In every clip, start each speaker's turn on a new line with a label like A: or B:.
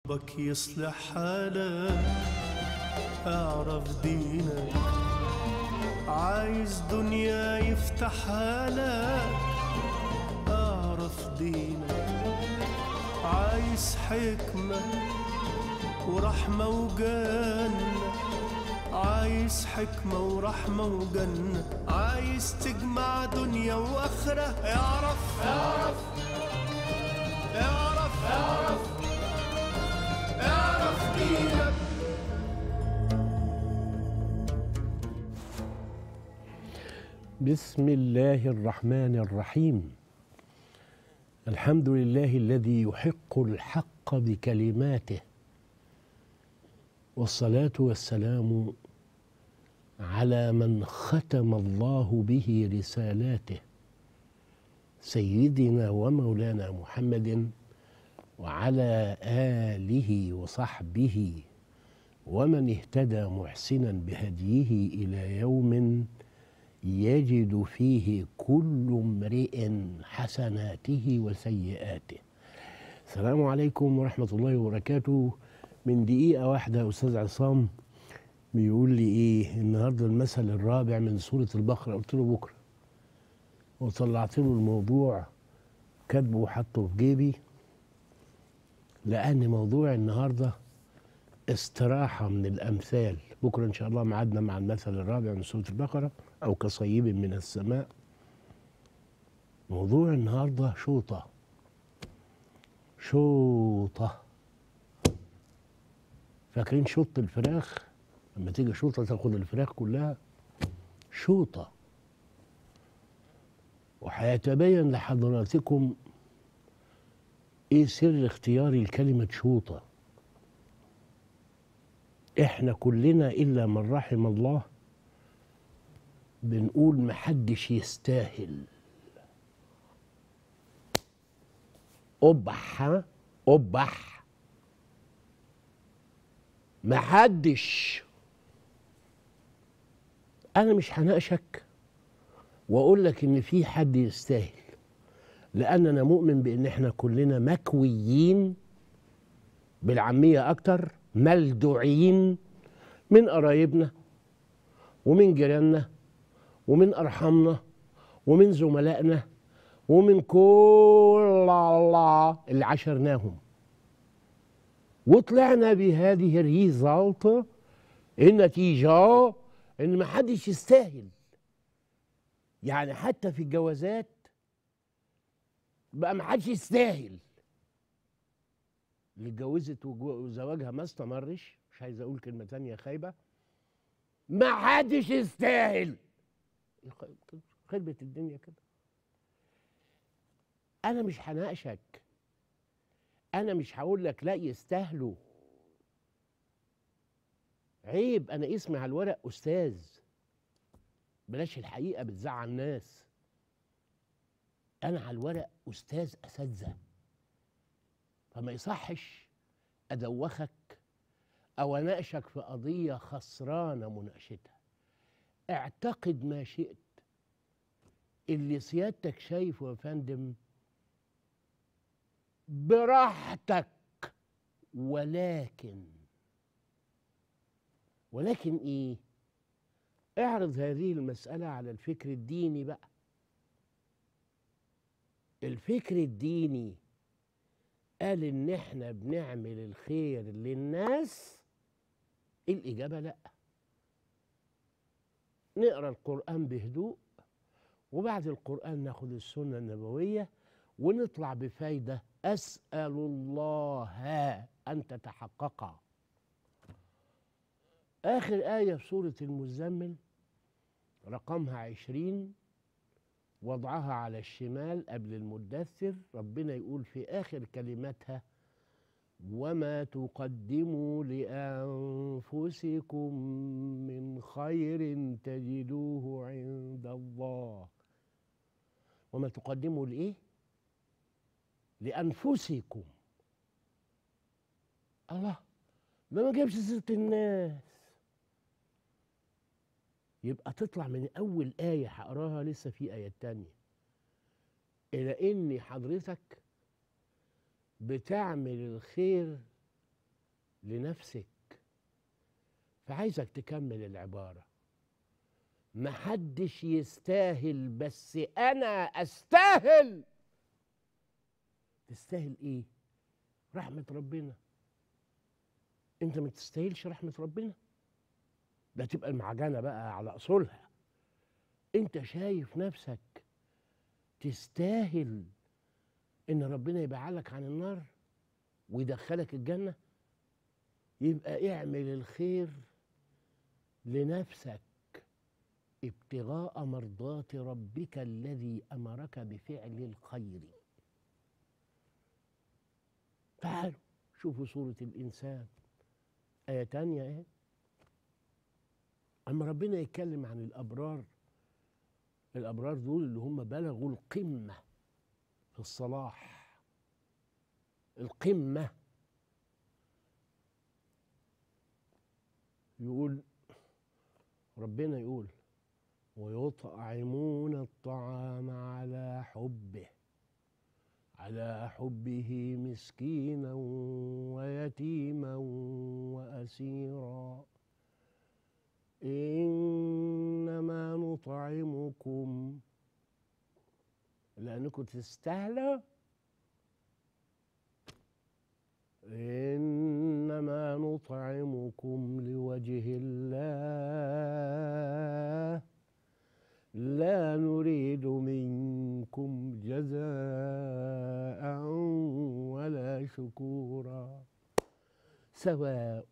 A: ربك يصلح حالك اعرف دينك عايز دنيا يفتحها لك اعرف دينك عايز حكمة ورحمة وجنة عايز حكمة ورحمة وجنة عايز تجمع دنيا وآخرة اعرف اعرف اعرف اعرف اعرف دينك
B: بسم الله الرحمن الرحيم الحمد لله الذي يحق الحق بكلماته والصلاه والسلام على من ختم الله به رسالاته سيدنا ومولانا محمد وعلى اله وصحبه ومن اهتدى محسنا بهديه الى يوم يجد فيه كل امرئ حسناته وسيئاته السلام عليكم ورحمة الله وبركاته من دقيقة واحدة يا أستاذ عصام بيقول لي إيه النهاردة المثل الرابع من سورة البقرة قلت له بكرة وطلعت له الموضوع كاتبه وحطه في جيبي لأن موضوع النهارده استراحة من الأمثال بكرة إن شاء الله معادنا مع المثل الرابع من سورة البقرة أو كصيب من السماء موضوع النهاردة شوطة شوطة فاكرين شوط الفراخ لما تيجي شوطة تاخد الفراخ كلها شوطة وهيتبين لحضراتكم ايه سر اختياري لكلمة شوطة احنا كلنا الا من رحم الله بنقول محدش يستاهل أبح ها؟ أبح محدش أنا مش هناقشك وأقول لك إن في حد يستاهل لأن أنا مؤمن بإن إحنا كلنا مكويين بالعامية أكتر ملدوعين من قرايبنا ومن جيراننا ومن أرحامنا ومن زملائنا ومن كل الله اللي عشرناهم وطلعنا بهذه الريزالت النتيجة إن محدش يستاهل يعني حتى في الجوازات بقى محدش يستاهل اللي اتجوزت وزواجها ما استمرش مش عايز اقول كلمه تانية خايبه ما حدش يستاهل خربت الدنيا كده انا مش هناقشك انا مش هقول لك لا يستاهلوا عيب انا اسمي على الورق استاذ بلاش الحقيقه بتزعل الناس انا على الورق استاذ اساتذه فما يصحش ادوخك او اناقشك في قضيه خسرانه مناقشتها اعتقد ما شئت اللي سيادتك شايفه يا فندم براحتك ولكن ولكن ايه اعرض هذه المساله على الفكر الديني بقى الفكر الديني قال ان احنا بنعمل الخير للناس الاجابه لا نقرا القران بهدوء وبعد القران ناخد السنه النبويه ونطلع بفايده اسال الله ان تتحقق اخر ايه في سوره المزمل رقمها عشرين وضعها على الشمال قبل المدثر ربنا يقول في آخر كلماتها وما تقدموا لأنفسكم من خير تجدوه عند الله وما تقدموا لإيه؟ لأنفسكم الله ده ما جابش سيرة الناس يبقى تطلع من أول آية هقراها لسه في آية تانية إلى إن حضرتك بتعمل الخير لنفسك فعايزك تكمل العبارة محدش يستاهل بس أنا أستاهل تستاهل إيه؟ رحمة ربنا أنت ما تستاهلش رحمة ربنا ده تبقى المعجنة بقى على أصولها أنت شايف نفسك تستاهل إن ربنا يبعلك عن النار ويدخلك الجنة يبقى اعمل الخير لنفسك ابتغاء مرضات ربك الذي امرك بفعل الخير تعالوا شوفوا سورة الإنسان آية تانية إيه أما ربنا يتكلم عن الأبرار الأبرار دول اللي هم بلغوا القمة في الصلاح القمة يقول ربنا يقول ويطعمون الطعام على حبه على حبه مسكينا ويتيما واسيرا انما نطعمكم لانكم تستاهلوا انما نطعمكم لوجه الله لا نريد منكم جزاء ولا شكورا سواء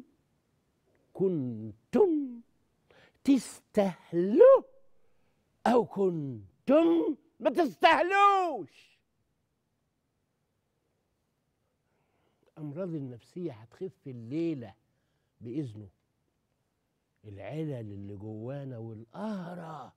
B: كنتم تستاهلوا او كنتم ما تستاهلوش الامراض النفسيه هتخف الليله باذنه العلل اللي جوانا والقهره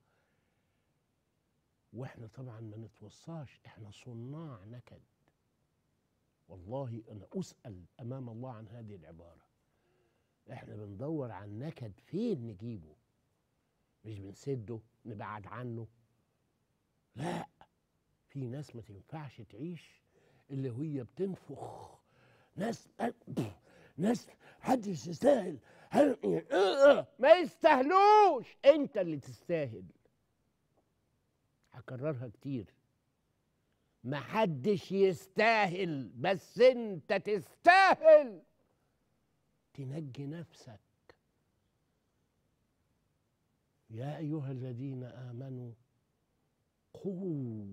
B: واحنا طبعا ما نتوصاش احنا صناع نكد والله انا اسال امام الله عن هذه العباره احنا بندور عن نكد فين نجيبه مش بنسده نبعد عنه لا في ناس ما تنفعش تعيش اللي هي بتنفخ ناس ناس محدش يستاهل ما يستاهلوش انت اللي تستاهل هكررها كتير محدش يستاهل بس انت تستاهل تنجي نفسك يا ايها الذين امنوا قوا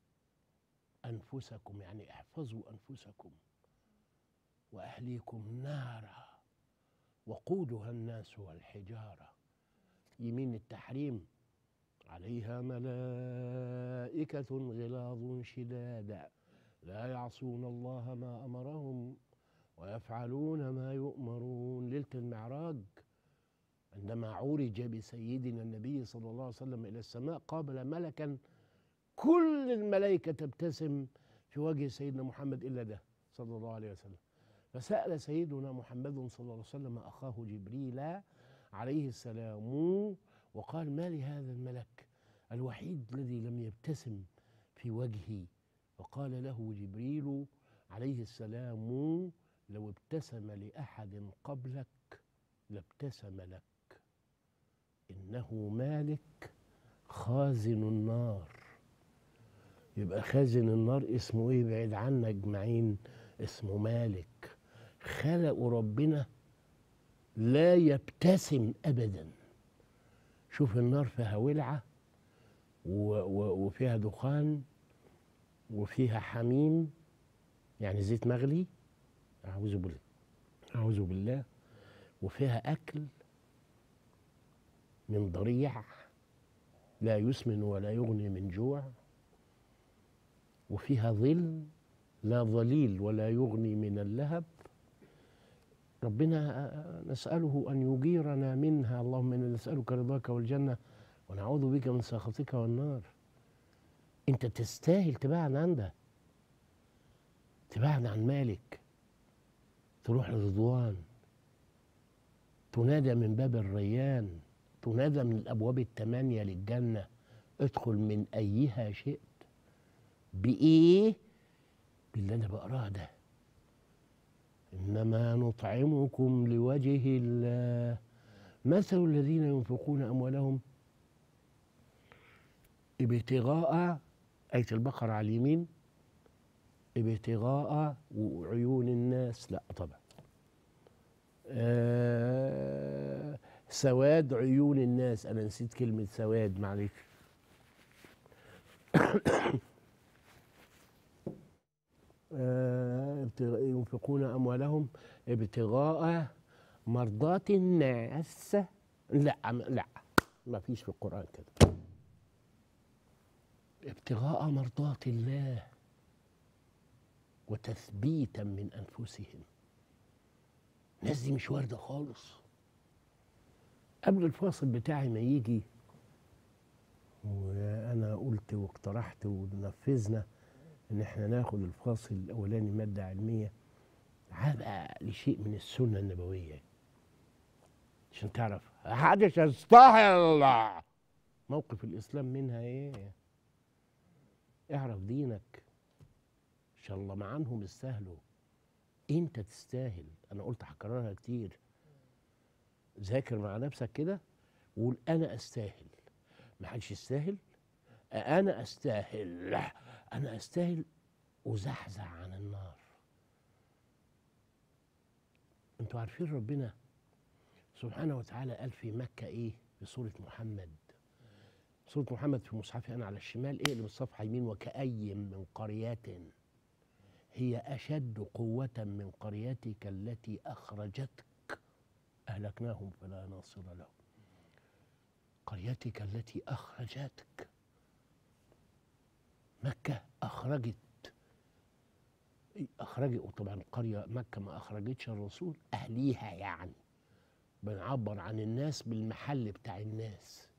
B: انفسكم يعني احفظوا انفسكم واهليكم نارا وقودها الناس والحجاره يمين التحريم عليها ملائكة غلاظ شداد لا يعصون الله ما أمرهم ويفعلون ما يؤمرون ليلة المعراج عندما عرج بسيدنا النبي صلى الله عليه وسلم إلى السماء قابل ملكا كل الملائكة تبتسم في وجه سيدنا محمد إلا ده صلى الله عليه وسلم فسأل سيدنا محمد صلى الله عليه وسلم أخاه جبريل عليه السلام وقال ما لهذا الملك الوحيد الذي لم يبتسم في وجهي فقال له جبريل عليه السلام لو ابتسم لأحد قبلك لابتسم لك إنه مالك خازن النار يبقى خازن النار اسمه ايه بعيد عنا اجمعين اسمه مالك خلقوا ربنا لا يبتسم ابدا شوف النار فيها ولعه و- و- وفيها دخان وفيها حميم يعني زيت مغلي اعوذ بالله اعوذ بالله وفيها اكل من ضريع لا يسمن ولا يغني من جوع وفيها ظل لا ظليل ولا يغني من اللهب ربنا نسأله أن يجيرنا منها اللهم إنا نسألك رضاك والجنة ونعوذ بك من سخطك والنار أنت تستاهل تبعد عن ده تبعد عن مالك تروح لرضوان تنادى من باب الريان تنادى من الأبواب الثمانية للجنة ادخل من أيها شئت بإيه؟ باللي أنا بقراه ده إنما نطعمكم لوجه الله مثل الذين ينفقون أموالهم ابتغاء آية البقرة على اليمين ابتغاء عيون الناس لا طبعا آه سواد عيون الناس أنا نسيت كلمة سواد معلش آه، ابتغاء- ينفقون أموالهم ابتغاء مرضات الناس لا م- لا ما فيش في القرآن كده ابتغاء مرضات الله وتثبيتا من أنفسهم الناس دي مش واردة خالص قبل الفاصل بتاعي ما يجي وانا قلت واقترحت ونفذنا ان احنا ناخد الفاصل الاولاني ماده علميه هبقى لشيء من السنه النبويه عشان تعرف محدش يستاهل موقف الاسلام منها ايه اعرف دينك ان شاء الله معانهم يستاهلوا انت تستاهل انا قلت هكررها كتير ذاكر مع نفسك كده وقول انا استاهل ما حدش يستاهل انا استاهل انا استاهل وزحزح عن النار انتوا عارفين ربنا سبحانه وتعالى قال في مكة ايه في سورة محمد سورة محمد في مصحفي انا على الشمال اقلب الصفحة يمين وكأي من قرية هي أشد قوة من قريتك التي أخرجتك أهلكناهم فلا ناصر لهم قريتك التي أخرجتك مكة أخرجت أخرجت وطبعا قرية مكة ما أخرجتش الرسول أهليها يعني بنعبر عن الناس بالمحل بتاع الناس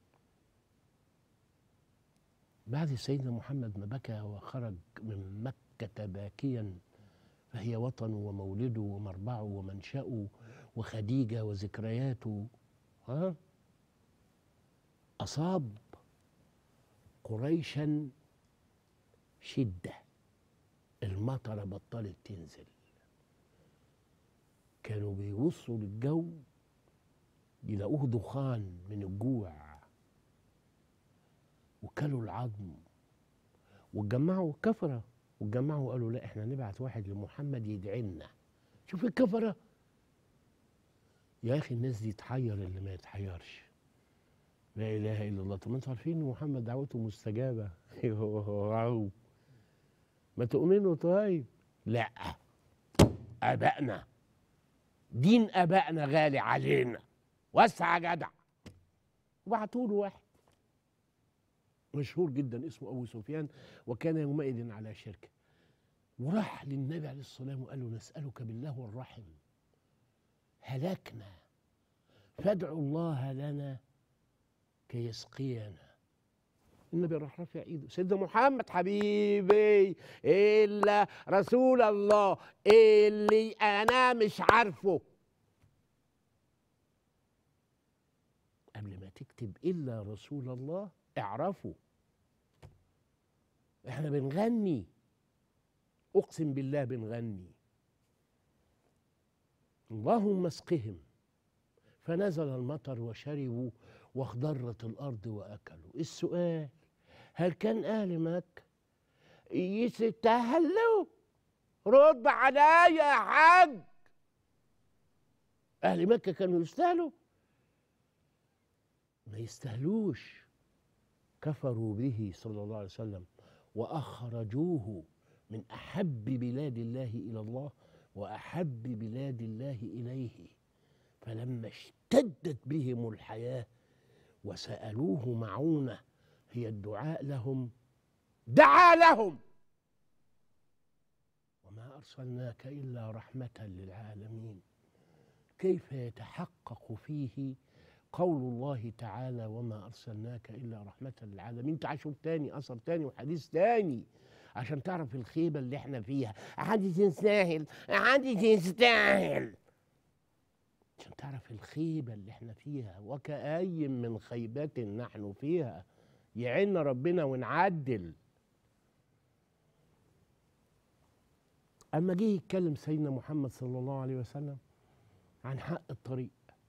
B: بعد سيدنا محمد ما بكى وخرج من مكة باكيا فهي وطنه ومولده ومربعه ومنشأه وخديجة وذكرياته ها أصاب قريشا شدة المطرة بطلت تنزل كانوا بيبصوا للجو يلاقوه دخان من الجوع وكلوا العظم واتجمعوا كفرة واتجمعوا قالوا لا احنا نبعت واحد لمحمد يدعي لنا شوف الكفرة يا اخي الناس دي تحير اللي ما يتحيرش لا اله الا الله طب ما انتوا عارفين ان محمد دعوته مستجابه واو ما تؤمنوا طيب لا ابائنا دين ابائنا غالي علينا وسع يا جدع وبعتوا له واحد مشهور جدا اسمه ابو سفيان وكان يومئذ على شركه وراح للنبي عليه الصلاه والسلام وقال له نسالك بالله والرحم هلكنا فادعوا الله لنا كي يسقينا النبي راح رافع ايده سيدنا محمد حبيبي الا رسول الله اللي انا مش عارفه قبل ما تكتب الا رسول الله اعرفه احنا بنغني اقسم بالله بنغني اللهم اسقهم فنزل المطر وشربوا واخضرت الارض واكلوا السؤال هل كان اهل مكه يستاهلوا رد عليا يا حاج اهل مكه كانوا يستاهلوا ما يستاهلوش كفروا به صلى الله عليه وسلم واخرجوه من احب بلاد الله الى الله واحب بلاد الله اليه فلما اشتدت بهم الحياه وسالوه معونه هي الدعاء لهم دعا لهم وما ارسلناك الا رحمه للعالمين كيف يتحقق فيه قول الله تعالى وما ارسلناك الا رحمه للعالمين تعال شوف تاني اثر تاني وحديث تاني عشان تعرف الخيبه اللي احنا فيها حد تستاهل حد تستاهل عشان تعرف الخيبه اللي احنا فيها وكأي من خيبه نحن فيها يعيننا ربنا ونعدل اما جه يتكلم سيدنا محمد صلى الله عليه وسلم عن حق الطريق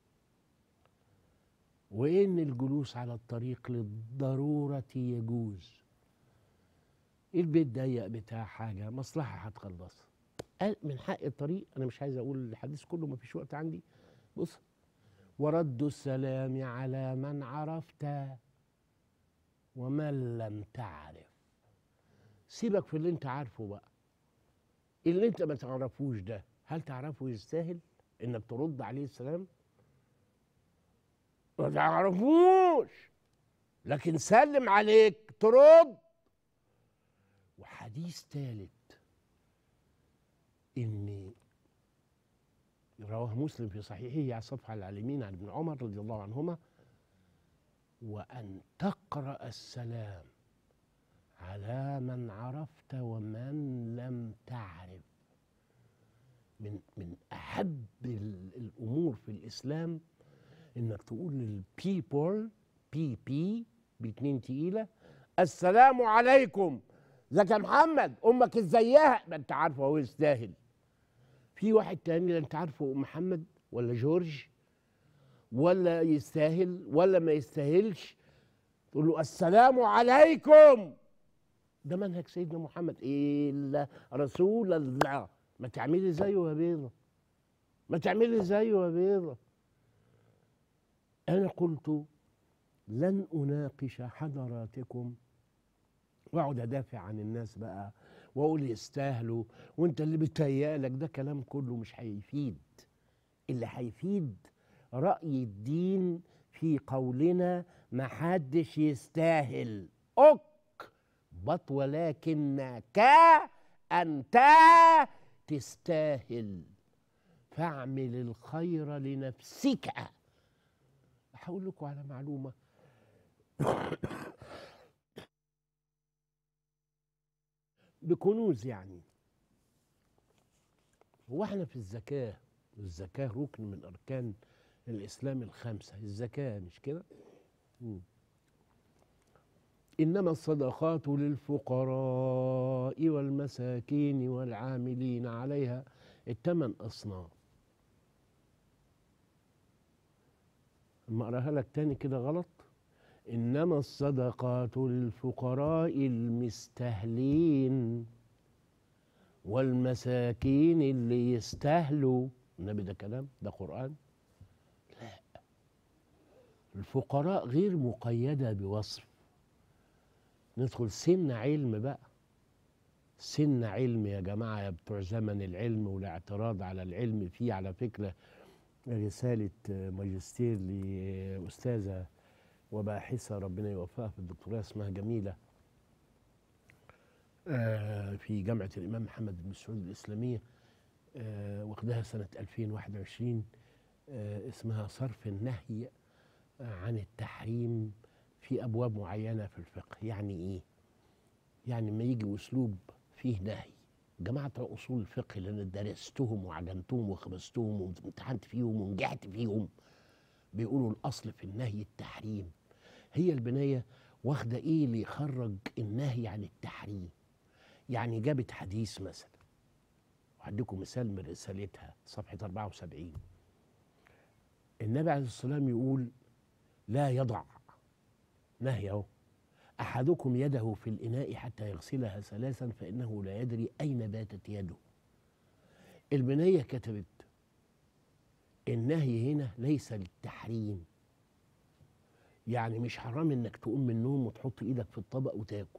B: وان الجلوس على الطريق للضروره يجوز البيت ضيق بتاع حاجه مصلحه هتخلصها قال من حق الطريق انا مش عايز اقول الحديث كله ما فيش وقت عندي بص ورد السلام على من عرفت ومن لم تعرف سيبك في اللي انت عارفه بقى اللي انت ما تعرفوش ده هل تعرفه يستاهل انك ترد عليه السلام ما تعرفوش لكن سلم عليك ترد وحديث ثالث ان رواه مسلم في صحيحه على الصفحه على اليمين عن ابن عمر رضي الله عنهما وان تقرا السلام على من عرفت ومن لم تعرف من من احب ال- الامور في الاسلام انك تقول للبيبول بي بي باتنين تقيله السلام عليكم ازيك يا محمد امك ازيها ما انت عارفه هو يستاهل في واحد تاني لا انت عارفه محمد ولا جورج ولا يستاهل ولا ما يستاهلش تقول له السلام عليكم ده منهج سيدنا محمد الا رسول الله ما تعملي زيه يا بيضه ما تعملي زيه يا بيضه انا قلت لن اناقش حضراتكم واقعد ادافع عن الناس بقى واقول يستاهلوا وانت اللي بتهيألك ده كلام كله مش هيفيد اللي هيفيد رأي الدين في قولنا ما حدش يستاهل أك بط ولكنك أنت تستاهل فاعمل الخير لنفسك هقول لكم على معلومة بكنوز يعني هو احنا في الزكاة الزكاة ركن من أركان الإسلام الخمسة الزكاة مش كده؟ مم. إنما الصدقات للفقراء والمساكين والعاملين عليها الثمان أصناف أما أقراها لك تاني كده غلط إنما الصدقات للفقراء المستهلين والمساكين اللي يستاهلوا النبي ده كلام ده قرآن لا الفقراء غير مقيدة بوصف ندخل سن علم بقى سن علم يا جماعة يا بتوع زمن العلم والاعتراض على العلم فيه على فكرة رسالة ماجستير لأستاذة وباحثة ربنا يوفقها في الدكتوراه اسمها جميلة آه، في جامعة الإمام محمد بن سعود الإسلامية آه، واخدها سنة 2021 آه، اسمها صرف النهي آه، عن التحريم في أبواب معينة في الفقه يعني إيه؟ يعني ما يجي أسلوب فيه نهي جماعة أصول الفقه اللي أنا درستهم وعلمتهم وخبزتهم وامتحنت فيهم ونجحت فيهم بيقولوا الأصل في النهي التحريم هي البناية واخدة إيه اللي يخرج النهي عن التحريم يعني جابت حديث مثلا وهديكم مثال من رسالتها صفحة 74 النبي عليه الصلاة والسلام يقول لا يضع نهي اهو أحدكم يده في الإناء حتى يغسلها ثلاثا فإنه لا يدري أين باتت يده البنية كتبت النهي هنا ليس للتحريم يعني مش حرام انك تقوم من النوم وتحط ايدك في الطبق وتاكل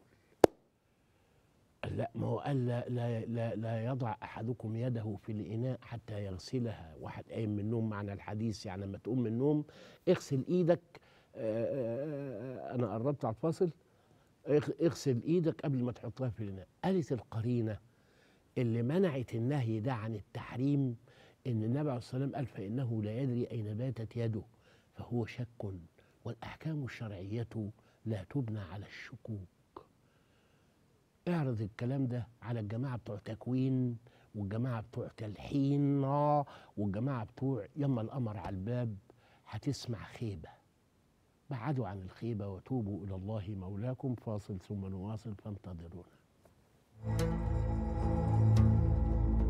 B: لا ما هو قال لا, لا, لا, لا يضع احدكم يده في الاناء حتى يغسلها واحد قايم من النوم معنى الحديث يعني لما تقوم من النوم اغسل ايدك آه، آه، آه، انا قربت على الفاصل اغ- اغسل ايدك قبل ما تحطها في الاناء قالت القرينه اللي منعت النهي ده عن التحريم ان النبي عليه الصلاه والسلام قال فانه لا يدري اين باتت يده فهو شك والاحكام الشرعيه لا تبنى على الشكوك اعرض الكلام ده على الجماعه بتوع تكوين والجماعه بتوع تلحين آه، والجماعه بتوع يما القمر على الباب هتسمع خيبه بعدوا عن الخيبه وتوبوا الى الله مولاكم فاصل ثم نواصل فانتظرونا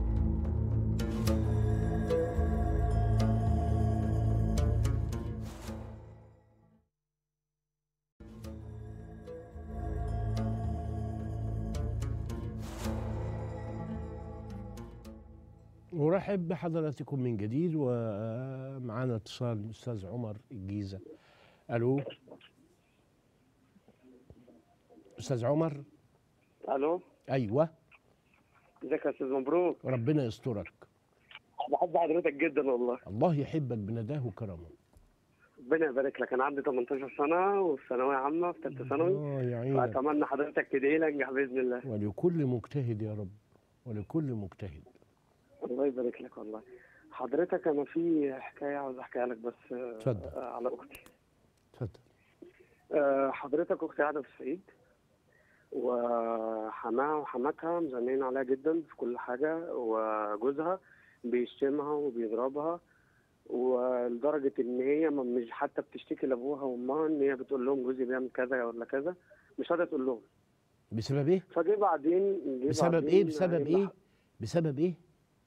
B: نرحب بحضراتكم من جديد ومعانا اتصال من الاستاذ عمر الجيزه الو استاذ عمر
C: الو
B: ايوه
C: ازيك يا استاذ مبروك
B: ربنا يسترك
C: بحب حضرتك جدا والله
B: الله يحبك بنداه وكرمه
C: ربنا يبارك لك انا عندي 18 سنه وفي ثانويه عامه في ثالثه ثانوي
B: اه يا عينك
C: واتمنى حضرتك تدعي لي انجح باذن الله
B: ولكل مجتهد يا رب ولكل مجتهد
C: الله يبارك لك والله حضرتك انا في حكايه عاوز احكيها لك بس آه،
B: اتفضل.
C: آه، على اختي
B: اتفضل
C: آه، حضرتك اختي قاعده في الصعيد وحماها وحماتها مزنين عليها جدا في كل حاجه وجوزها بيشتمها وبيضربها ولدرجه ان هي ما- مش حتى بتشتكي لابوها وامها ان هي بتقول لهم جوزي بيعمل كذا ولا كذا مش قادره تقول لهم
B: بسبب ايه
C: فجه بعدين جه
B: بسبب
C: بعدين
B: ايه بسبب
C: هيبقى-
B: ايه بسبب ايه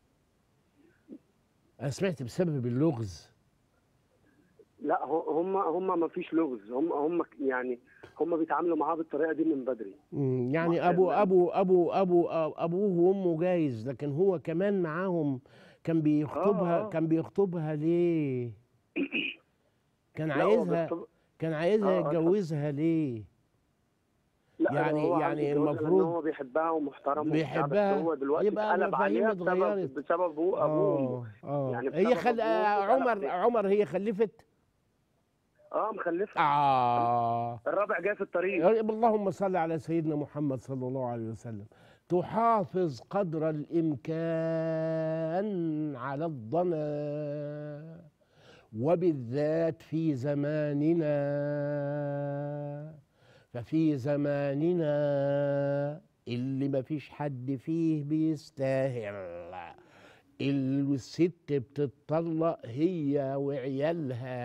B: انا سمعت بسبب اللغز
C: لا هو- هم هم ما فيش لغز هم هم يعني هم بيتعاملوا معاها بالطريقه دي من بدري
B: مم، يعني
C: ما-
B: ابو
C: ما-
B: ابو ابو ابو ابوه وامه جايز لكن هو كمان معاهم كان بيخطبها
C: آه، آه.
B: كان بيخطبها ليه كان
C: لا، هو
B: عايزها
C: بيخطب-
B: كان عايزها
C: آه، آه،
B: يتجوزها ليه
C: لا
B: يعني-
C: هو عايز
B: يعني
C: يتجوزها لأن
B: المفروض
C: هو بيحبها ومحترم وبتاع،
B: بيحبها،
C: بس هو دلوقتي
B: يبقى
C: اتقلب
B: المفاهيم
C: عليها
B: اتغيرت.
C: بسبب بسبب ابوه ابوه
B: اه اه
C: يعني
B: هي
C: بسبب
B: خل...
C: أبوه
B: آه،
C: اتقلب
B: عمر
C: عليه.
B: عمر هي خلفت
C: اه مخلفها
B: اه
C: الرابع جاي في الطريق
B: يا رب اللهم صل على سيدنا محمد صلى الله عليه وسلم تحافظ قدر الإمكان على الضنا وبالذات في زماننا ففي زماننا اللي ما فيش حد فيه بيستاهل اللي الست بتتطلق هي وعيالها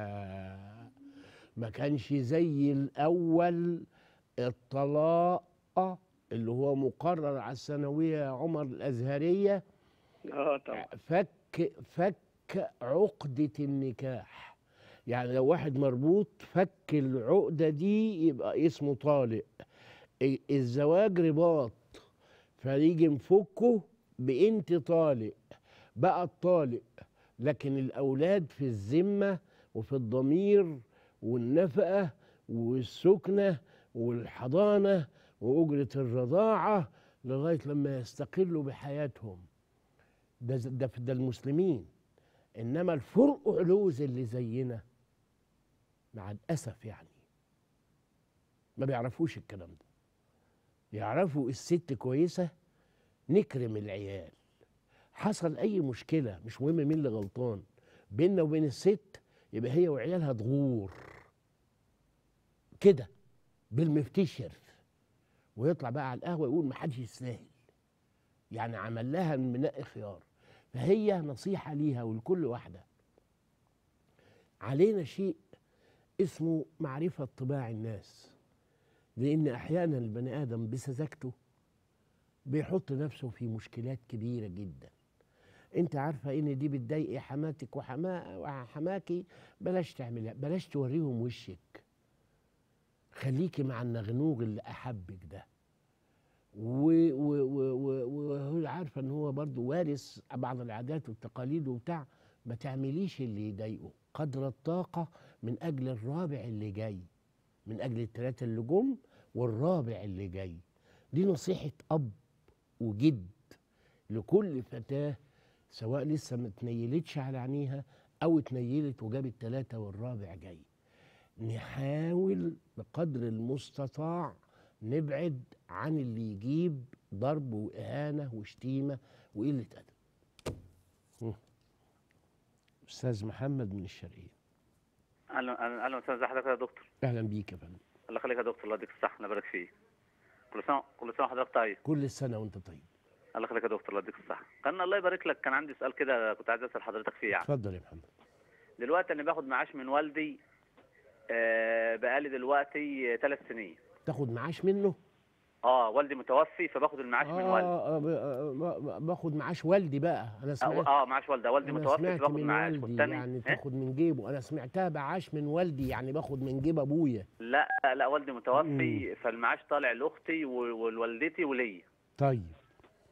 B: ما كانش زي الأول الطلاق اللي هو مقرر على الثانوية يا عمر الأزهرية
C: اه طبعا
B: فك فك عقدة النكاح يعني لو واحد مربوط فك العقدة دي يبقى اسمه طالق ال- الزواج رباط فيجي نفكه بانت طالق بقى الطالق لكن الأولاد في الذمة وفي الضمير والنفقة والسكنة والحضانة وأجرة الرضاعة لغاية لما يستقلوا بحياتهم ده ز- ده ده المسلمين انما الفرق علوز اللي زينا مع الاسف يعني ما بيعرفوش الكلام ده يعرفوا الست كويسه نكرم العيال حصل اي مشكله مش مهم مين اللي غلطان بيننا وبين الست يبقى هي وعيالها تغور كده بالمفتشر ويطلع بقى على القهوه يقول ما حدش يستاهل يعني عمل لها من منقي خيار فهي نصيحة ليها ولكل واحدة علينا شيء اسمه معرفة طباع الناس لأن أحيانا البني آدم بسذاجته بيحط نفسه في مشكلات كبيرة جدا انت عارفة ان دي بتضايقي حماتك وحما وحماكي بلاش تعملها بلاش توريهم وشك خليكي مع النغنوغ اللي احبك ده و- و- و- و- وهو عارفه ان هو برضه وارث بعض العادات والتقاليد وبتاع ما تعمليش اللي يضايقه قدر الطاقه من اجل الرابع اللي جاي من اجل الثلاثه اللي جم والرابع اللي جاي دي نصيحه اب وجد لكل فتاه سواء لسه ما اتنيلتش على عينيها او اتنيلت وجابت ثلاثه والرابع جاي نحاول بقدر المستطاع نبعد عن اللي يجيب ضرب وإهانة وشتيمة وقلة أدب مم. أستاذ محمد من الشرقية
D: اهلا اهلا اهلا وسهلا ازي حضرتك يا دكتور
B: أهلا بيك يا فندم
D: الله يخليك يا دكتور الله يديك الصحه الله يبارك فيك كل سنه كل سنه وحضرتك طيب
B: كل السنة وأنت طيب
D: الله يخليك يا دكتور الله يديك الصحه كان الله يبارك لك كان عندي سؤال كده كنت عايز اسال حضرتك فيه يعني
B: اتفضل يا محمد
D: دلوقتي انا باخد معاش من والدي آه بقالي دلوقتي ثلاث سنين
B: تاخد معاش منه
D: اه والدي متوفي فباخد المعاش من والدي
B: آه آه، ب- آه، ب- باخد معاش والدي بقى أنا
D: اه,
B: سمعت
D: آه معاش والده والدي
B: أنا
D: متوفي
B: سمعت
D: فباخد
B: من
D: معاش
B: والدي
D: والتاني
B: يعني
D: إيه؟
B: تاخد من جيبه أنا سمعتها بعاش من والدي يعني باخد من جيب أبويا
D: لا لا والدي متوفي فالمعاش طالع لاختي و- ولوالدتي وليا
B: طيب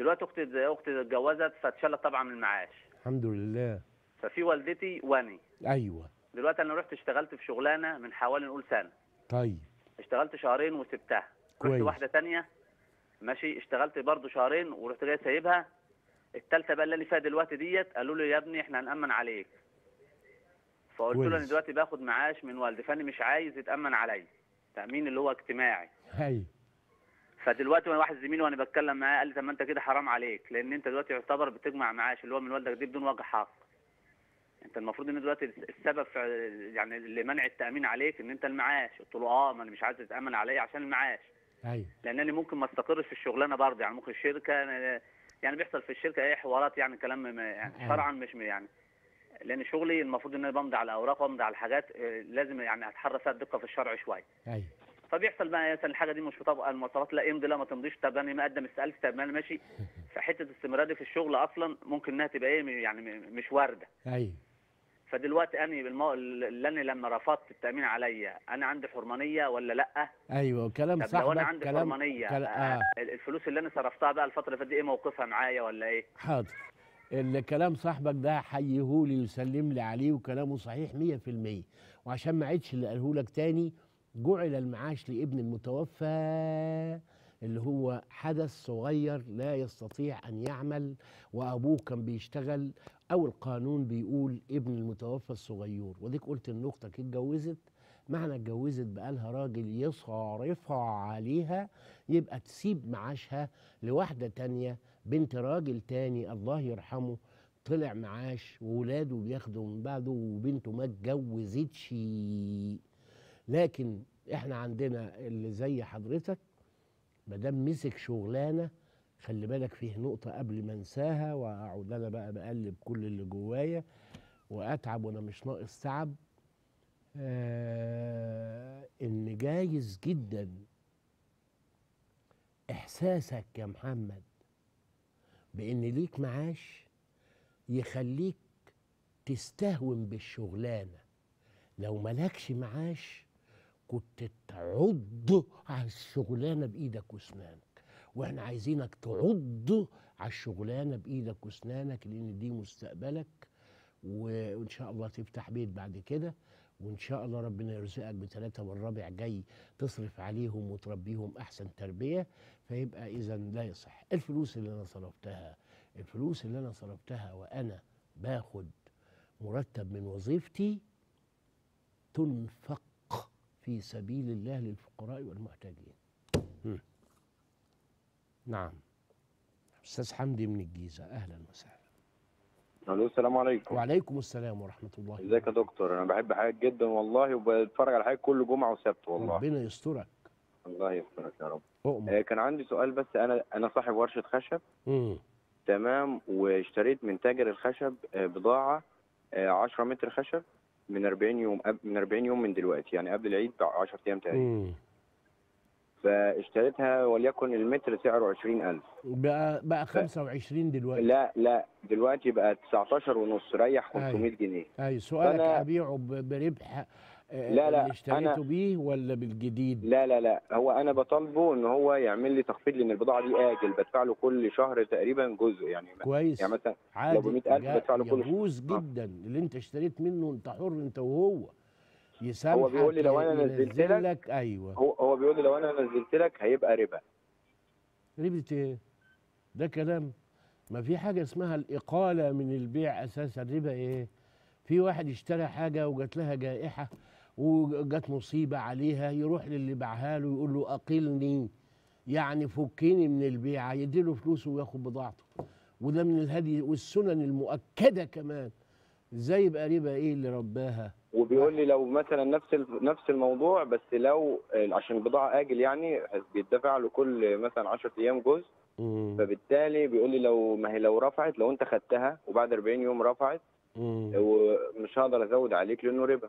D: دلوقتي اختي اختي اتجوزت فاتشالت طبعا من المعاش
B: الحمد لله
D: ففي والدتي واني
B: ايوه
D: دلوقتي انا رحت اشتغلت في شغلانه من حوالي نقول سنه
B: طيب
D: اشتغلت شهرين وسبتها رحت
B: كويس.
D: واحده تانية ماشي اشتغلت برضو شهرين ورحت جاي سايبها التالتة بقى اللي انا فيها دلوقتي ديت قالوا لي يا ابني احنا هنأمن عليك فقلت له انا
B: كويس.
D: دلوقتي باخد معاش من والدي فانا مش عايز يتأمن عليا تأمين اللي هو اجتماعي
B: ايوه
D: فدلوقتي وانا واحد زميلي وانا بتكلم معاه قال لي طب ما انت كده حرام عليك لان انت دلوقتي يعتبر بتجمع معاش اللي هو من والدك دي بدون وجه حق انت المفروض ان دلوقتي السبب في يعني اللي منع التامين عليك ان انت المعاش قلت له اه ما انا مش عايز تتامن عليا عشان المعاش
B: ايوه
D: لانني ممكن ما استقرش في الشغلانه برضه يعني ممكن الشركه يعني بيحصل في الشركه اي حوارات يعني كلام ما- يعني
B: أيوة.
D: شرعا مش م- يعني لان شغلي المفروض ان انا بمضي على اوراق وامضي على حاجات آه، لازم يعني اتحرى فيها الدقه في الشرع شويه
B: ايوه
D: فبيحصل بقى مثلا الحاجه دي مش مطابقه المواصفات لا امضي لا ما تمضيش طب انا مقدم استقالتي طب ما انا ماشي فحته استمراري في الشغل اصلا ممكن انها تبقى ايه يعني م- مش وارده
B: ايوه
D: فدلوقتي انا بالمو... اللي انا لما رفضت التامين عليا انا عندي حرمانيه ولا لا
B: ايوه كلام
D: طب
B: صاحبك
D: لو انا عندي
B: كلام
D: حرمانيه
B: كلا-
D: آه.
B: آه.
D: الفلوس اللي انا صرفتها بقى الفتره اللي فاتت دي ايه موقفها معايا ولا ايه
B: حاضر الكلام صاحبك ده حيهولي ويسلم لي عليه وكلامه صحيح 100% وعشان ما عدش اللي قاله لك تاني جعل المعاش لابن المتوفى اللي هو حدث صغير لا يستطيع ان يعمل وابوه كان بيشتغل او القانون بيقول ابن المتوفى الصغير وديك قلت ان اختك اتجوزت معنى اتجوزت بقالها راجل يصارفها عليها يبقى تسيب معاشها لواحدة تانية بنت راجل تاني الله يرحمه طلع معاش وولاده بياخدوا من بعده وبنته ما اتجوزتش لكن احنا عندنا اللي زي حضرتك ما دام مسك شغلانه خلي بالك فيه نقطه قبل ما انساها واقعد انا بقى بقلب كل اللي جوايا واتعب وانا مش ناقص تعب آه ان جايز جدا احساسك يا محمد بان ليك معاش يخليك تستهون بالشغلانه لو ملكش معاش كنت تعض على الشغلانه بايدك واسنانك واحنا عايزينك تعض على الشغلانه بايدك واسنانك لان دي مستقبلك و- وان شاء الله تفتح بيت بعد كده وان شاء الله ربنا يرزقك بثلاثه والرابع جاي تصرف عليهم وتربيهم احسن تربيه فيبقى اذا لا يصح الفلوس اللي انا صرفتها الفلوس اللي انا صرفتها وانا باخد مرتب من وظيفتي تنفق في سبيل الله للفقراء والمحتاجين هم. نعم استاذ حمدي من الجيزه اهلا وسهلا
E: الو السلام عليكم
B: وعليكم السلام ورحمه الله
E: ازيك يا دكتور انا بحب حضرتك جدا والله وبتفرج على حضرتك كل جمعه وسبت والله
B: ربنا يسترك
E: الله يسترك يا رب
B: اؤمر
E: آه كان عندي سؤال بس انا انا صاحب ورشه خشب
B: مم.
E: تمام واشتريت من تاجر الخشب آه بضاعه آه 10 متر خشب من 40 يوم قبل من 40 يوم من دلوقتي يعني قبل العيد ب 10 ايام تقريبا
B: مم.
E: فاشتريتها وليكن المتر سعره 20000
B: بقى بقى 25 دلوقتي
E: لا لا دلوقتي بقى 19 ونص ريح
B: أيوة.
E: 500 جنيه
B: اي سؤالك
E: فأنا-
B: هبيعه ب- بربح آه،
E: لا، لا،
B: اللي اشتريته
E: أنا-
B: بيه ولا بالجديد
E: لا لا لا هو انا بطالبه ان هو يعمل لي تخفيض لان البضاعه دي اجل بدفع له كل شهر تقريبا جزء يعني
B: كويس
E: يعني مثلا
B: عادي
E: لو ب 100,000
B: جا-
E: بدفع له كل
B: يجوز
E: شهر. آه.
B: جدا اللي انت اشتريت منه انت حر انت وهو يسامحك
E: بيقول لي لو أنا
B: ي-
E: نزلت
B: ينزل
E: لك-
B: لك ايوه
E: هو هو بيقول لي لو انا نزلت لك هيبقى ربا
B: ربة ايه ده كلام ما في حاجة اسمها الإقالة من البيع أساسا ربا إيه في واحد اشترى حاجة وجات لها جائحة وجات مصيبة عليها يروح للي باعها له يقول له أقلني يعني فكني من البيعة يديله فلوسه وياخد بضاعته وده من الهدي والسنن المؤكدة كمان ازاي يبقى ربا ايه اللي رباها
E: وبيقول لي لو مثلا نفس ال- نفس الموضوع بس لو عشان البضاعه اجل يعني بيدفع له كل مثلا 10 ايام جزء
B: مم.
E: فبالتالي بيقول لي لو ما هي لو رفعت لو انت خدتها وبعد 40 يوم رفعت
B: مم.
E: ومش هقدر ازود عليك لانه ربا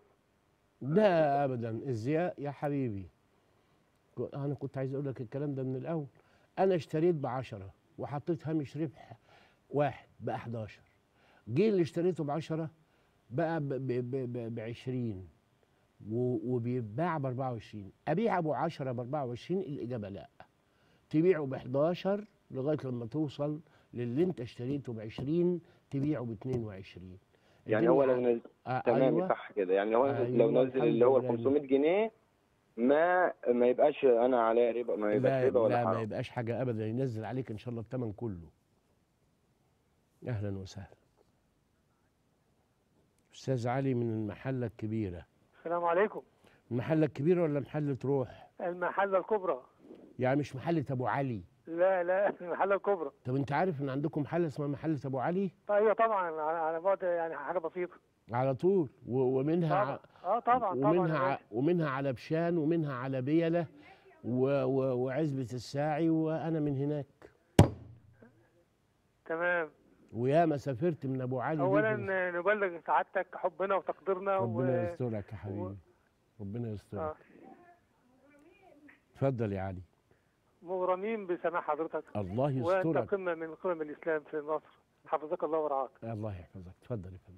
B: لا ابدا الزياء يا حبيبي ك- انا كنت عايز اقول لك الكلام ده من الاول انا اشتريت بعشرة وحطيت هامش ربح واحد ب 11 جه اللي اشتريته بعشرة بقى ب- ب- ب- ب- بعشرين و- وبيتباع ب 24 ابيع ابو 10 ب 24 الاجابه لا تبيعه ب 11 لغايه لما توصل للي انت اشتريته ب 20 تبيعه ب 22
E: يعني هو لو
B: الدنيا-
E: نزل
B: آه
E: تمام
B: أيوة.
E: صح كده يعني لو
B: أيوة،
E: لو نزل
B: الحمد
E: اللي هو ال
B: لله.
E: 500 جنيه ما ما يبقاش انا عليا ربا ما يبقاش
B: لا
E: ربا ولا
B: لا ما
E: حرام
B: يبقاش حاجه ابدا ينزل عليك ان شاء الله الثمن كله اهلا وسهلا استاذ علي من المحله الكبيره
F: السلام عليكم
B: المحله الكبيره ولا محله روح
F: المحلة الكبرى
B: يعني مش محله ابو علي
F: لا لا المحلة الكبرى
B: طب انت عارف ان عندكم محله اسمها محله ابو علي
F: ايوه طبعا على على بعد يعني حاجة بسيطة
B: على طول و- ومنها
F: طبعا
B: ع-
F: اه طبعا طبعا
B: ومنها
F: يا
B: ع-
F: باشا.
B: ومنها على بشان ومنها على بيله و- و- وعزبه الساعي وانا من هناك
F: تمام
B: وياما سافرت من ابو علي دي
F: اولا
B: في-
F: نبلغ سعادتك حبنا وتقديرنا
B: ربنا
F: و...
B: يسترك يا حبيبي ربنا يسترك
F: آه.
B: اتفضل يا علي
F: مغرمين بسماع حضرتك
B: الله
F: وانت
B: يسترك
F: قمة من قمم الاسلام في مصر حفظك الله ورعاك
B: الله يحفظك اتفضل يا فندم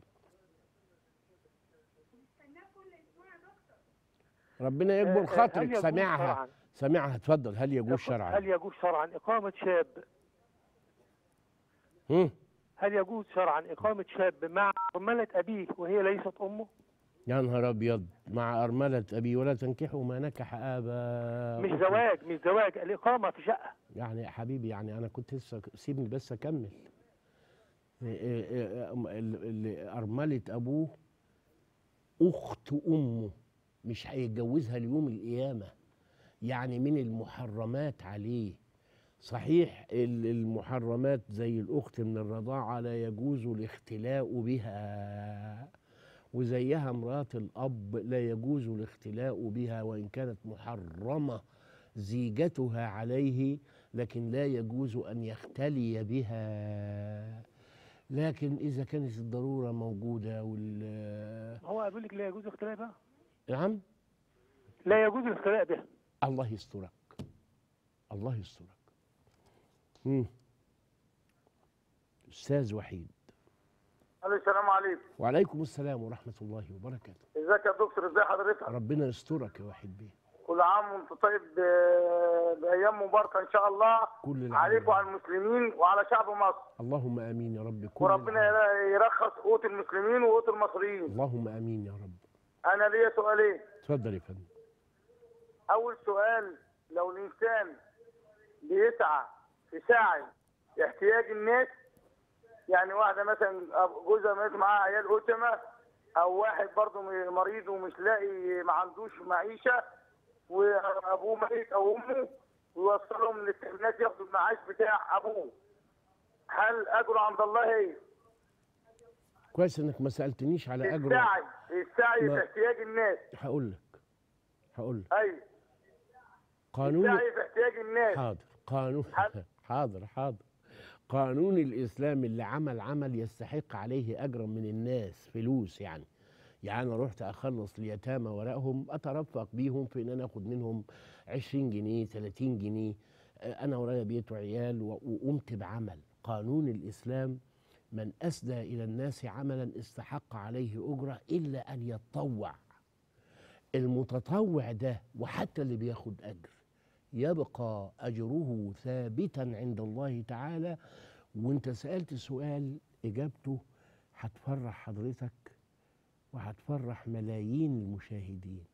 B: ربنا
F: آه،
B: يكبر
F: آه،
B: خاطرك
F: هل يجوز
B: سامعها
F: شرعاً-
B: سامعها اتفضل هل يجوز
F: هل
B: شرعا
F: يجوز شرعا إقامة شاب
B: هم؟
F: هل يجوز شرعا إقامة شاب مع أرملة أبيه وهي ليست أمه؟
B: يا نهار ابيض مع ارمله ابي ولا تنكحوا ما نكح ابا
F: مش زواج مش زواج الإقامة في شقة
B: يعني يا حبيبي يعني انا كنت لسه سيبني بس اكمل إيه إيه إيه أم- ال- ال- ارمله ابوه اخت امه مش هيتجوزها ليوم القيامه يعني من المحرمات عليه صحيح ال- المحرمات زي الاخت من الرضاعه لا يجوز الاختلاء بها وزيها مرات الاب لا يجوز الاختلاء بها وان كانت محرمه زيجتها عليه لكن لا يجوز ان يختلي بها لكن اذا كانت الضروره موجوده وال
F: هو بيقول لك لا يجوز الاختلاء بها
B: نعم
F: لا يجوز الاختلاء بها
B: الله يسترك الله يسترك مم. استاذ وحيد
G: الو السلام عليكم
B: وعليكم السلام ورحمه الله وبركاته
G: ازيك يا دكتور ازي حضرتك
B: ربنا يسترك يا وحيد بيه
G: كل عام وانت طيب ب- بايام مباركه ان شاء الله
B: كل العام.
G: عليك وعلى المسلمين وعلى شعب مصر
B: اللهم امين يا رب كل
G: وربنا
B: العام.
G: يرخص قوت المسلمين وقوت المصريين
B: اللهم امين يا رب
G: انا ليا سؤالين
B: اتفضل يا فندم
G: اول سؤال لو الانسان بيسعى في سعي احتياج الناس يعني واحده مثلا أب- جوزها مات معاها عيال أتمة او واحد برضه م- مريض ومش لاقي ما عندوش معيشه وابوه ميت او امه ويوصلهم للتامينات ياخدوا المعاش بتاع ابوه هل اجره عند الله ايه؟
B: كويس انك ما سالتنيش على اجر
G: السعي السعي
B: ما-
G: في احتياج الناس
B: هقول لك هقول لك
G: ايوه
B: قانون
G: السعي في احتياج الناس
B: حاضر قانون
G: حاضر.
B: حاضر حاضر قانون الاسلام اللي عمل عمل يستحق عليه اجرا من الناس فلوس يعني يعني انا رحت اخلص اليتامى ورقهم اترفق بيهم في ان انا اخد منهم 20 جنيه 30 جنيه آه، انا ورايا بيت وعيال و- وقمت بعمل قانون الاسلام من اسدى الى الناس عملا استحق عليه اجره الا ان يتطوع المتطوع ده وحتى اللي بياخد اجر يبقى اجره ثابتا عند الله تعالى وانت سالت سؤال اجابته هتفرح حضرتك وهتفرح ملايين المشاهدين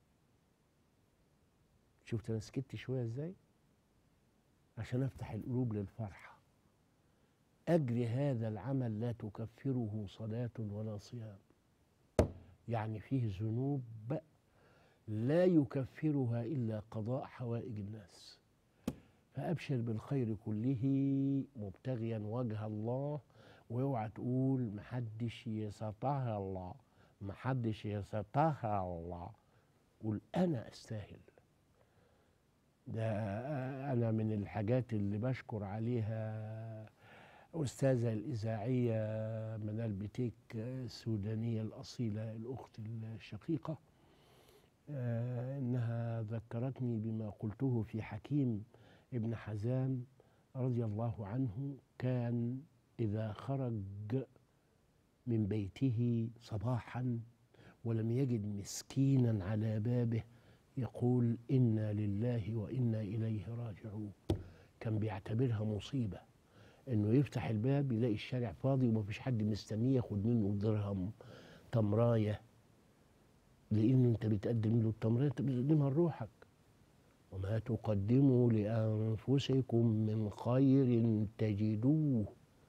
B: شفت انا سكت شويه ازاي عشان افتح القلوب للفرحه اجر هذا العمل لا تكفره صلاه ولا صيام يعني فيه ذنوب لا يكفرها الا قضاء حوائج الناس فابشر بالخير كله مبتغيا وجه الله واوعى تقول محدش يستطيع الله محدش يستطيع الله قول انا استاهل ده انا من الحاجات اللي بشكر عليها استاذه الاذاعيه منال بتيك السودانيه الاصيله الاخت الشقيقه آه، انها ذكرتني بما قلته في حكيم ابن حزام رضي الله عنه كان اذا خرج من بيته صباحا ولم يجد مسكينا على بابه يقول انا لله وانا اليه راجعون كان بيعتبرها مصيبة انه يفتح الباب يلاقي الشارع فاضي ومفيش حد مستنيه ياخد منه درهم تمراية لان انت بتقدم له التمراية انت بتقدمها لروحك وما تقدموا لأنفسكم من خير تجدوه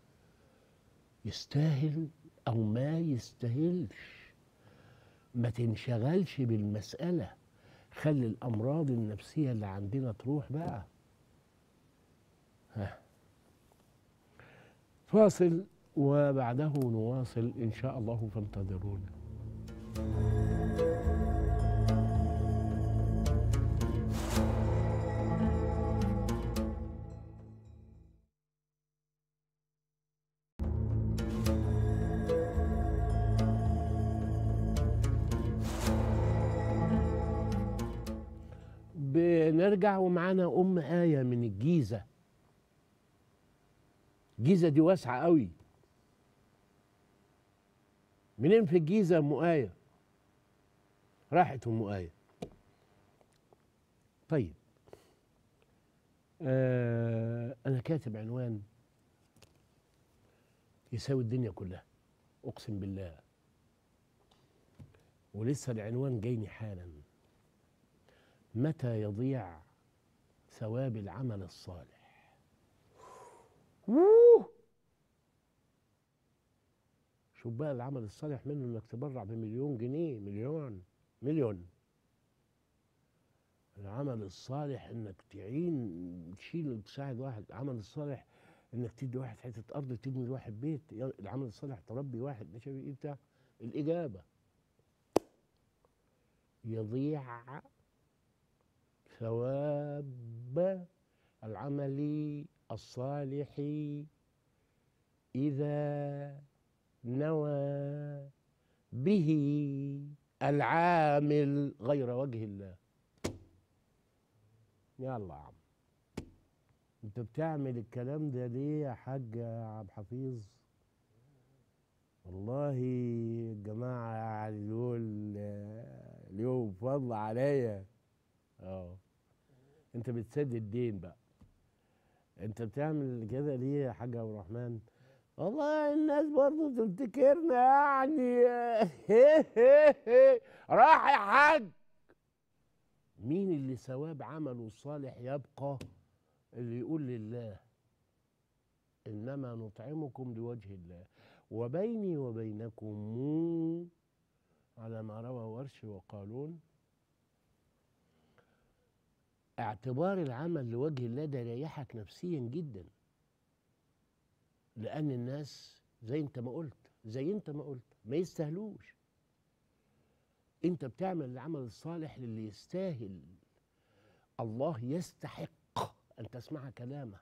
B: يستاهل أو ما يستاهلش ما تنشغلش بالمسألة خلي الأمراض النفسية اللي عندنا تروح بقى ها فاصل وبعده نواصل إن شاء الله فانتظرونا بنرجع ومعانا أم آية من الجيزة الجيزة دي واسعة قوي منين في الجيزة أم آية راحت أم آية طيب آه أنا كاتب عنوان يساوي الدنيا كلها أقسم بالله ولسه العنوان جايني حالا متى يضيع ثواب العمل الصالح ووه. شوف بقى العمل الصالح منه انك تبرع بمليون جنيه مليون مليون العمل الصالح انك تعين تشيل تساعد واحد العمل الصالح انك تدي واحد حته ارض تبني لواحد بيت العمل الصالح تربي واحد ده شايف ايه بتاع الاجابه يضيع ثواب العمل الصالح إذا نوى به العامل غير وجه الله يلا يا عم انت بتعمل الكلام ده ليه يا حاج يا عبد الحفيظ والله الجماعة يعني دول آه، ليهم فضل عليا اه انت بتسد الدين بقى انت بتعمل كده ليه يا حاج عبد الرحمن والله الناس برضو تفتكرنا يعني راح يا حاج مين اللي ثواب عمله الصالح يبقى اللي يقول لله انما نطعمكم لوجه الله وبيني وبينكم على ما روى ورش وقالون اعتبار العمل لوجه الله ده يريحك نفسيا جدا لان الناس زي انت ما قلت زي انت ما قلت ما يستاهلوش انت بتعمل العمل الصالح للي يستاهل الله يستحق ان تسمع كلامه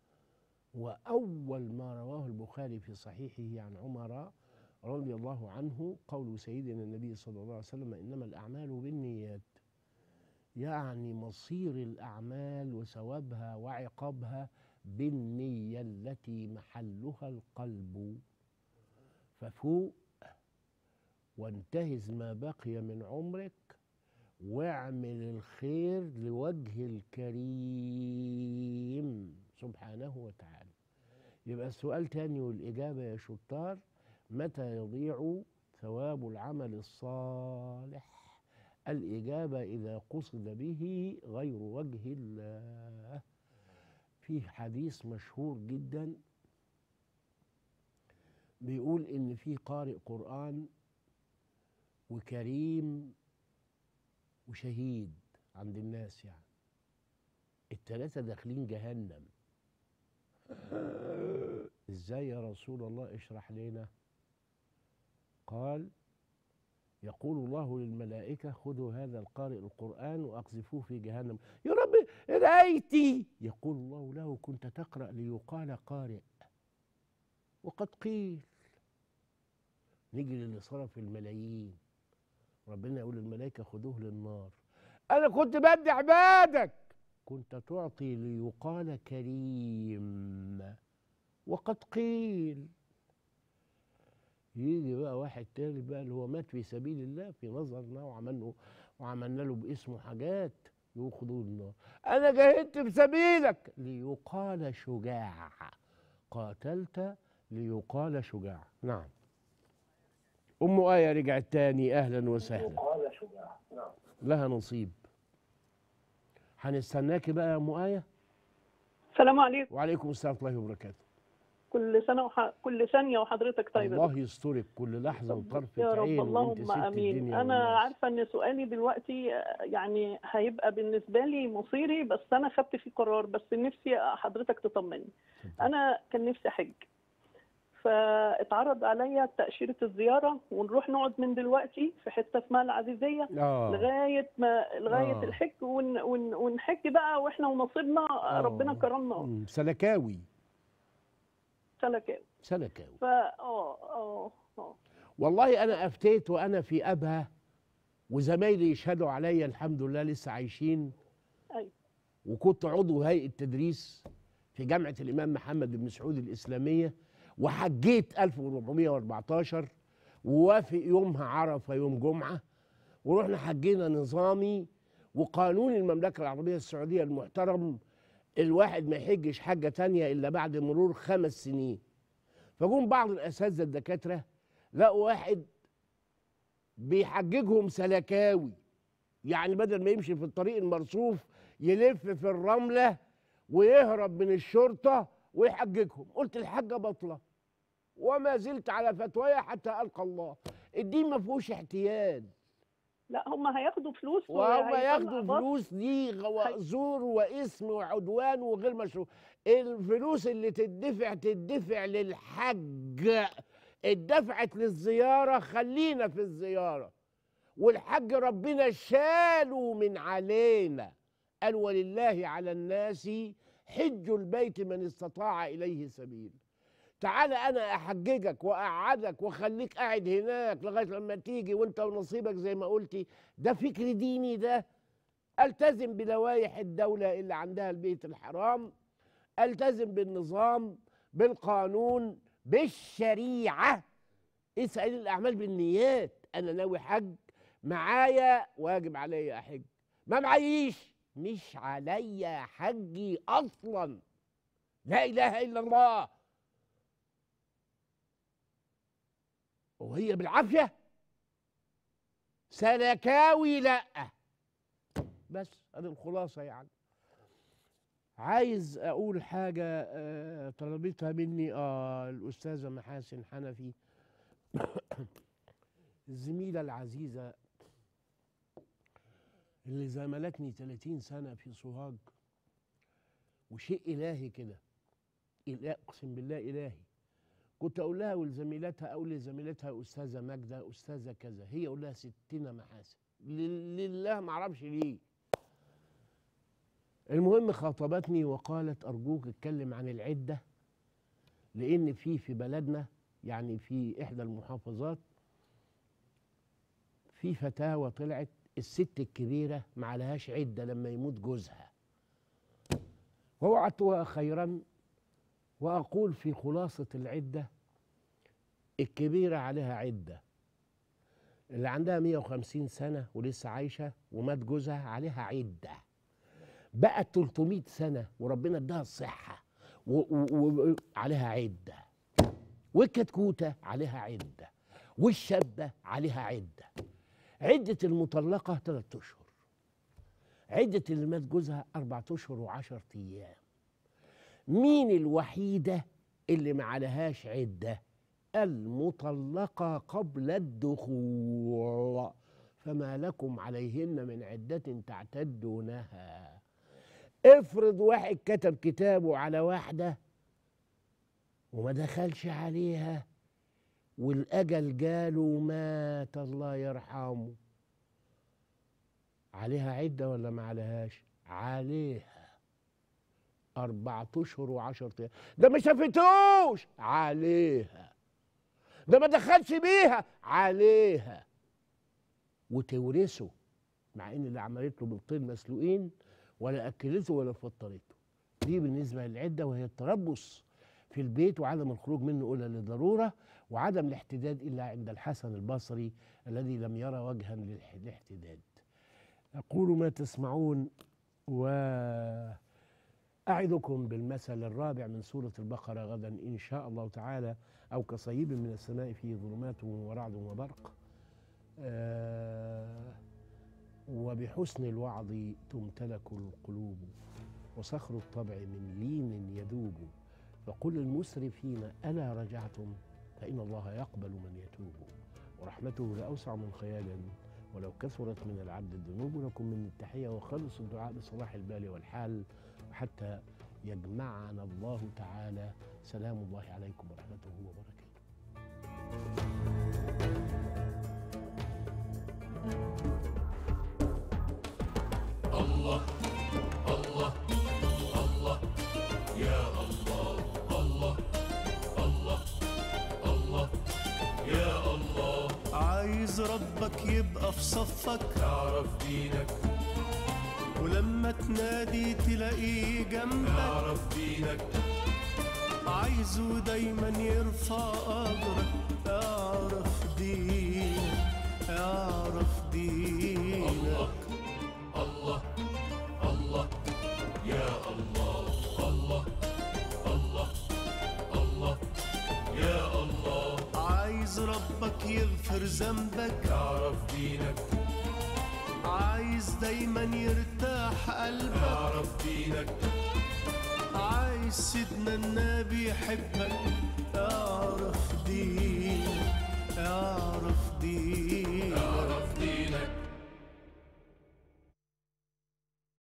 B: واول ما رواه البخاري في صحيحه عن عمر رضي الله عنه قول سيدنا النبي صلى الله عليه وسلم انما الاعمال بالنيات يعني مصير الأعمال وثوابها وعقابها بالنية التي محلها القلب ففوق وانتهز ما بقي من عمرك واعمل الخير لوجه الكريم سبحانه وتعالى يبقى السؤال تاني والإجابة يا شطار متى يضيع ثواب العمل الصالح الإجابة إذا قصد به غير وجه الله في حديث مشهور جدا بيقول إن في قارئ قرآن وكريم وشهيد عند الناس يعني التلاتة داخلين جهنم ازاي يا رسول الله اشرح لنا قال يقول الله للملائكة خذوا هذا القارئ القرآن وأقذفوه في جهنم يا رب رأيتي يقول الله له كنت تقرأ ليقال قارئ وقد قيل نيجي للي صرف الملايين ربنا يقول للملائكة خذوه للنار أنا كنت بدي عبادك كنت تعطي ليقال كريم وقد قيل يجي بقى واحد تاني بقى اللي هو مات في سبيل الله في نظرنا وعملنا وعملنا له باسمه حاجات يوخذوا النار انا جاهدت في سبيلك ليقال شجاع قاتلت ليقال شجاع نعم ام ايه رجعت تاني اهلا وسهلا لها نصيب هنستناكي بقى يا ام ايه
H: السلام عليكم
B: وعليكم السلام ورحمه الله وبركاته
H: كل سنه وح... كل ثانيه وحضرتك طيبه
B: الله يسترك كل لحظه وطرفه
H: يا رب
B: عين وانت
H: اللهم
B: ست
H: امين
B: الدنيا
H: انا
B: والناس.
H: عارفه ان سؤالي دلوقتي آه، يعني هيبقى بالنسبه لي مصيري بس انا خدت فيه قرار بس نفسي حضرتك تطمني انا كان نفسي احج فاتعرض عليا تاشيره الزياره ونروح نقعد من دلوقتي في حته اسمها العزيزيه
B: آه.
H: لغايه ما لغايه
B: آه.
H: الحج ون... ون... ونحج بقى واحنا ونصيبنا
B: آه.
H: ربنا كرمنا
B: مم، سلكاوي
H: سلكاوي
B: سلكاوي
H: فا اه اه اه
B: والله انا افتيت وانا في ابها وزمايلي يشهدوا عليا الحمد لله لسه عايشين
H: ايوه
B: وكنت عضو هيئه تدريس في جامعه الامام محمد بن سعود الاسلاميه وحجيت 1414 ووافق يومها عرفه يوم جمعه ورحنا حجينا نظامي وقانون المملكه العربيه السعوديه المحترم الواحد ما يحجش حاجه تانية الا بعد مرور خمس سنين فجم بعض الاساتذه الدكاتره لقوا واحد بيحججهم سلكاوي يعني بدل ما يمشي في الطريق المرصوف يلف في الرمله ويهرب من الشرطه ويحججهم قلت الحجه بطله وما زلت على فتوايا حتى القى الله الدين ما فيهوش احتيال
H: لا هم هياخدوا فلوس
B: وهم
H: وهيطلع
B: ياخدوا
H: بط-
B: فلوس دي غو- زور واسم وعدوان وغير مشروع الفلوس اللي تدفع تدفع للحج اتدفعت للزيارة خلينا في الزيارة والحج ربنا شاله من علينا قال ولله على الناس حج البيت من استطاع إليه سبيل تعالى انا احججك واقعدك واخليك قاعد هناك لغايه لما تيجي وانت ونصيبك زي ما قلتي ده فكر ديني ده التزم بلوائح الدوله اللي عندها البيت الحرام التزم بالنظام بالقانون بالشريعه اسال الاعمال بالنيات انا ناوي حج معايا واجب عليا احج ما معيش مش عليا حجي اصلا لا اله الا الله وهي بالعافيه سلكاوي لا بس ادي الخلاصه يعني عايز اقول حاجه آه، طلبتها مني اه الاستاذه محاسن حنفي الزميله العزيزه اللي زملتني 30 سنه في سوهاج وشيء الهي كده إله اقسم بالله الهي كنت اقول لها ولزميلتها اقول لزميلتها استاذه ماجده استاذه كذا هي اقول لها ستنا محاسن لل- لله ما اعرفش ليه المهم خاطبتني وقالت ارجوك اتكلم عن العده لان في في بلدنا يعني في احدى المحافظات في فتاوى طلعت الست الكبيره ما عليهاش عده لما يموت جوزها ووعدتها خيرا واقول في خلاصه العده الكبيره عليها عده اللي عندها 150 سنه ولسه عايشه ومات جوزها عليها عده بقت 300 سنه وربنا اداها الصحه وعليها عده والكتكوته عليها عده والشابه عليها عده عده المطلقه ثلاثة اشهر عده اللي مات جوزها أربعة اشهر وعشرة ايام مين الوحيده اللي ما عليهاش عده المطلقه قبل الدخول فما لكم عليهن من عده تعتدونها افرض واحد كتب كتابه على واحده وما دخلش عليها والاجل جاله مات الله يرحمه عليها عده ولا ما عليهاش عليها أربعة أشهر وعشرة أيام ده ما شافتوش عليها ده ما دخلش بيها عليها وتورثه مع ان اللي عملت له بالطين مسلوقين ولا اكلته ولا فطرته دي بالنسبه للعده وهي التربص في البيت وعدم الخروج منه الا لضروره وعدم الاحتداد الا عند الحسن البصري الذي لم يرى وجها للاحتداد أقول ما تسمعون وأعدكم بالمثل الرابع من سورة البقرة غدا إن شاء الله تعالى أو كصيب من السماء فيه ظلمات ورعد وبرق آه وبحسن الوعظ تمتلك القلوب وصخر الطبع من لين يذوب فقل للمسرفين ألا رجعتم فإن الله يقبل من يتوب ورحمته لأوسع من خيال ولو كثرت من العبد الذنوب لكم من التحية وخلص الدعاء بصلاح البال والحال حتى يجمعنا الله تعالى سلام الله عليكم ورحمته وبركاته
A: الله الله الله يا الله الله الله الله يا الله
I: عايز ربك يبقى في صفك
A: تعرف دينك
I: ولما تنادي تلاقيه جنبك
A: تعرف دينك
I: عايزه دايما يرفع قدرك اعرف دينك اعرف دينك
A: الله الله يا الله الله الله الله يا الله
I: عايز ربك يغفر ذنبك
A: تعرف دينك
I: عايز دايما يرتاح قلبك
A: تعرف دينك
I: عايز سيدنا النبي يحبك اعرف دينك اعرف